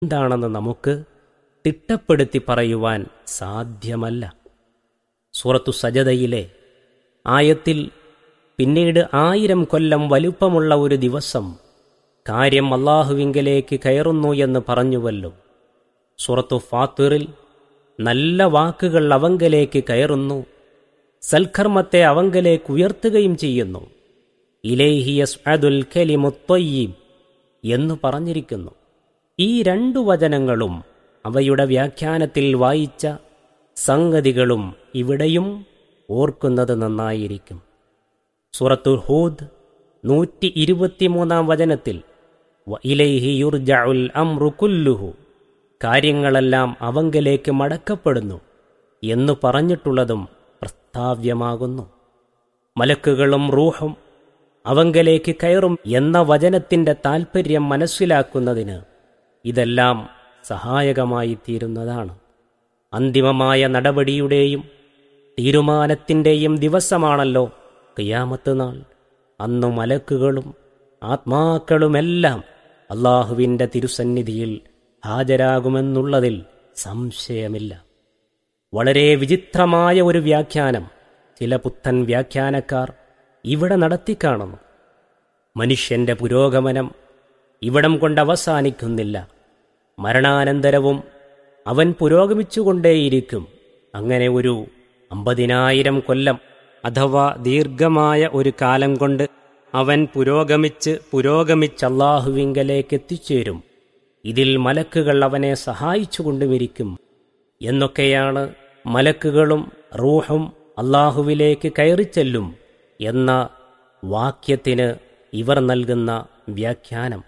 എന്താണെന്ന് നമുക്ക് തിട്ടപ്പെടുത്തി പറയുവാൻ സാധ്യമല്ല സൂറത്തു സജതയിലെ ആയത്തിൽ പിന്നീട് ആയിരം കൊല്ലം വലുപ്പമുള്ള ഒരു ദിവസം കാര്യം അള്ളാഹുവിങ്കലേക്ക് കയറുന്നു എന്ന് പറഞ്ഞുവല്ലോ സൂറത്തു ഫാത്തിറിൽ നല്ല വാക്കുകൾ അവങ്കലേക്ക് കയറുന്നു സൽക്കർമ്മത്തെ അവങ്കലേക്ക് ഉയർത്തുകയും ചെയ്യുന്നു ഇലേഹിയസ് അദുൽ കലിമുത്തൊയ്യീം എന്നു പറഞ്ഞിരിക്കുന്നു ഈ രണ്ടു വചനങ്ങളും അവയുടെ വ്യാഖ്യാനത്തിൽ വായിച്ച സംഗതികളും ഇവിടെയും ഓർക്കുന്നത് നന്നായിരിക്കും സൂറത്തുൽ ഹൂദ് നൂറ്റി ഇരുപത്തിമൂന്നാം വചനത്തിൽ "വ ഇലൈഹി യുർജഉൽ അംറു കുല്ലുഹു കാര്യങ്ങളെല്ലാം അവങ്കലേക്ക് മടക്കപ്പെടുന്നു എന്നു പറഞ്ഞിട്ടുള്ളതും പ്രസ്താവ്യമാകുന്നു മലക്കുകളും റൂഹും അവങ്കലേക്ക് കയറും എന്ന വചനത്തിന്റെ താൽപ്പര്യം മനസ്സിലാക്കുന്നതിന് ഇതെല്ലാം സഹായകമായി തീരുന്നതാണ് അന്തിമമായ നടപടിയുടെയും തീരുമാനത്തിൻ്റെയും ദിവസമാണല്ലോ കിയാമത്ത് നാൾ അന്നു മലക്കുകളും ആത്മാക്കളുമെല്ലാം അള്ളാഹുവിൻ്റെ തിരുസന്നിധിയിൽ ഹാജരാകുമെന്നുള്ളതിൽ സംശയമില്ല വളരെ വിചിത്രമായ ഒരു വ്യാഖ്യാനം ചില പുത്തൻ വ്യാഖ്യാനക്കാർ ഇവിടെ നടത്തിക്കാണുന്നു മനുഷ്യന്റെ പുരോഗമനം ഇവിടം കൊണ്ട് അവസാനിക്കുന്നില്ല മരണാനന്തരവും അവൻ പുരോഗമിച്ചുകൊണ്ടേയിരിക്കും അങ്ങനെ ഒരു അമ്പതിനായിരം കൊല്ലം അഥവാ ദീർഘമായ ഒരു കാലം കൊണ്ട് അവൻ പുരോഗമിച്ച് പുരോഗമിച്ച് അള്ളാഹുവിങ്കലേക്ക് എത്തിച്ചേരും ഇതിൽ മലക്കുകൾ അവനെ സഹായിച്ചുകൊണ്ടുമിരിക്കും എന്നൊക്കെയാണ് മലക്കുകളും റൂഹും അള്ളാഹുവിലേക്ക് കയറിച്ചെല്ലും എന്ന വാക്യത്തിന് ഇവർ നൽകുന്ന വ്യാഖ്യാനം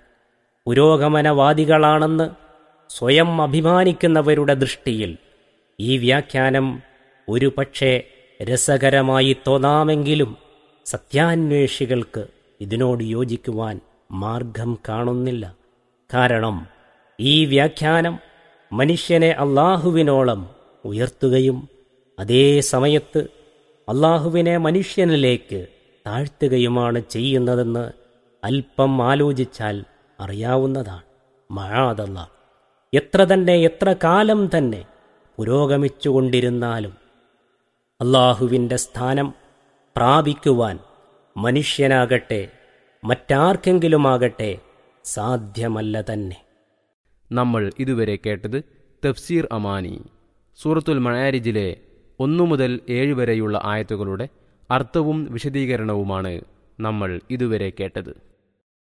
പുരോഗമനവാദികളാണെന്ന് സ്വയം അഭിമാനിക്കുന്നവരുടെ ദൃഷ്ടിയിൽ ഈ വ്യാഖ്യാനം ഒരു പക്ഷേ രസകരമായി തോന്നാമെങ്കിലും സത്യാന്വേഷികൾക്ക് ഇതിനോട് യോജിക്കുവാൻ മാർഗം കാണുന്നില്ല കാരണം ഈ വ്യാഖ്യാനം മനുഷ്യനെ അള്ളാഹുവിനോളം ഉയർത്തുകയും അതേ സമയത്ത് അള്ളാഹുവിനെ മനുഷ്യനിലേക്ക് താഴ്ത്തുകയുമാണ് ചെയ്യുന്നതെന്ന് അല്പം ആലോചിച്ചാൽ അറിയാവുന്നതാണ് മഴാതല്ല എത്ര തന്നെ എത്ര കാലം തന്നെ പുരോഗമിച്ചുകൊണ്ടിരുന്നാലും അള്ളാഹുവിൻ്റെ സ്ഥാനം പ്രാപിക്കുവാൻ മനുഷ്യനാകട്ടെ മറ്റാർക്കെങ്കിലുമാകട്ടെ സാധ്യമല്ല തന്നെ നമ്മൾ ഇതുവരെ കേട്ടത് തഫ്സീർ അമാനി സൂറത്തുൽ മഴാരിജിലെ ഒന്നു മുതൽ ഏഴ് വരെയുള്ള ആയത്തുകളുടെ അർത്ഥവും വിശദീകരണവുമാണ് നമ്മൾ ഇതുവരെ കേട്ടത്